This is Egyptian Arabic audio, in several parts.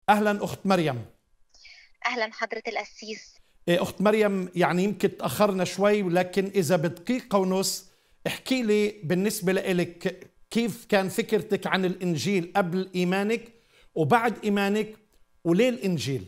اهلا اخت مريم اهلا حضره القسيس إيه، اخت مريم يعني يمكن تاخرنا شوي ولكن اذا بدقيقه ونص احكي لي بالنسبه لك كيف كان فكرتك عن الانجيل قبل ايمانك وبعد ايمانك وليه الانجيل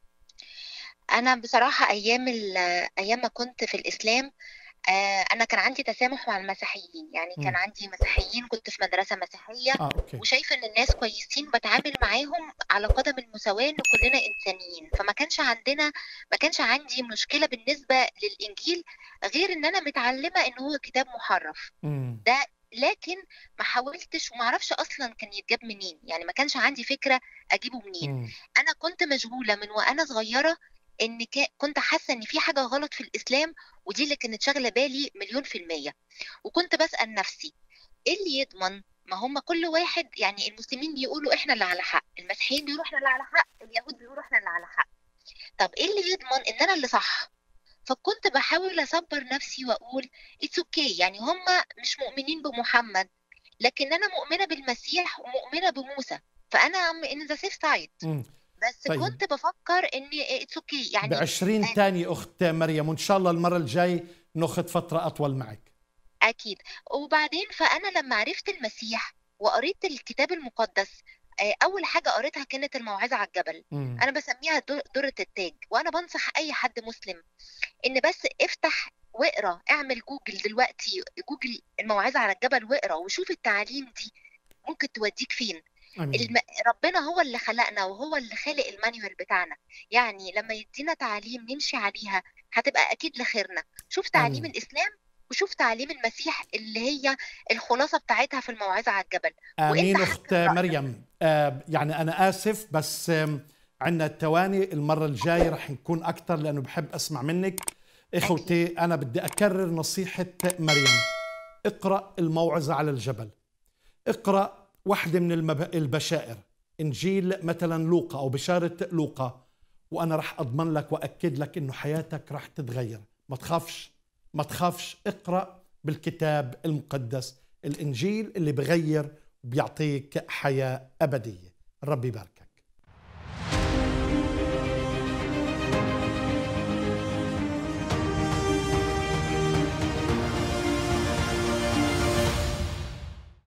انا بصراحه ايام ايام ما كنت في الاسلام آه، انا كان عندي تسامح مع المسيحيين يعني كان عندي مسيحيين كنت في مدرسه مسيحيه آه، أوكي. وشايفه ان الناس كويسين بتعامل معاهم على قدم المساواه ان كلنا انسانيين فما كانش عندنا ما كانش عندي مشكله بالنسبه للانجيل غير ان انا متعلمه ان هو كتاب محرف مم. ده لكن ما حاولتش وما اعرفش اصلا كان يتجاب منين يعني ما كانش عندي فكره اجيبه منين مم. انا كنت مشغوله من وانا صغيره ان كا- كنت حاسه ان في حاجه غلط في الاسلام ودي اللي كانت شاغله بالي مليون في الميه وكنت بسال نفسي ايه اللي يضمن ما هم كل واحد يعني المسلمين بيقولوا احنا اللي على حق المسيحيين بيقولوا احنا اللي على حق اليهود بيقولوا احنا اللي على حق طب ايه اللي يضمن ان انا اللي صح فكنت بحاول اصبر نفسي واقول اتس اوكي okay. يعني هم مش مؤمنين بمحمد لكن انا مؤمنه بالمسيح ومؤمنه بموسى فانا ان ذا سيف سايد مم. بس طيب. كنت بفكر ان اتس اوكي okay. يعني ب 20 تاني اخت مريم وان شاء الله المره الجاي ناخذ فتره اطول معك اكيد وبعدين فانا لما عرفت المسيح وقريت الكتاب المقدس آه، اول حاجه قريتها كانت الموعظه على الجبل مم. انا بسميها در- درة التاج وانا بنصح اي حد مسلم ان بس افتح واقرا اعمل جوجل دلوقتي جوجل الموعظه على الجبل واقرا وشوف التعاليم دي ممكن توديك فين امين الم... ربنا هو اللي خلقنا وهو اللي خالق المانيوال بتاعنا يعني لما يدينا تعاليم نمشي عليها هتبقى اكيد لخيرنا شوف تعاليم آمين. الاسلام وشوف تعاليم المسيح اللي هي الخلاصه بتاعتها في الموعظه على الجبل امين وانت اخت هتقرأ. مريم آه يعني انا اسف بس آم، عندنا التواني المره الجايه رح نكون اكثر لانه بحب اسمع منك اخوتي انا بدي اكرر نصيحه مريم اقرا الموعظه على الجبل اقرا واحده من المب... البشائر انجيل مثلا لوقا او بشاره لوقا وانا رح اضمن لك واكد لك انه حياتك رح تتغير ما تخافش ما تخافش اقرا بالكتاب المقدس الانجيل اللي بغير وبيعطيك حياه ابديه الرب يبارك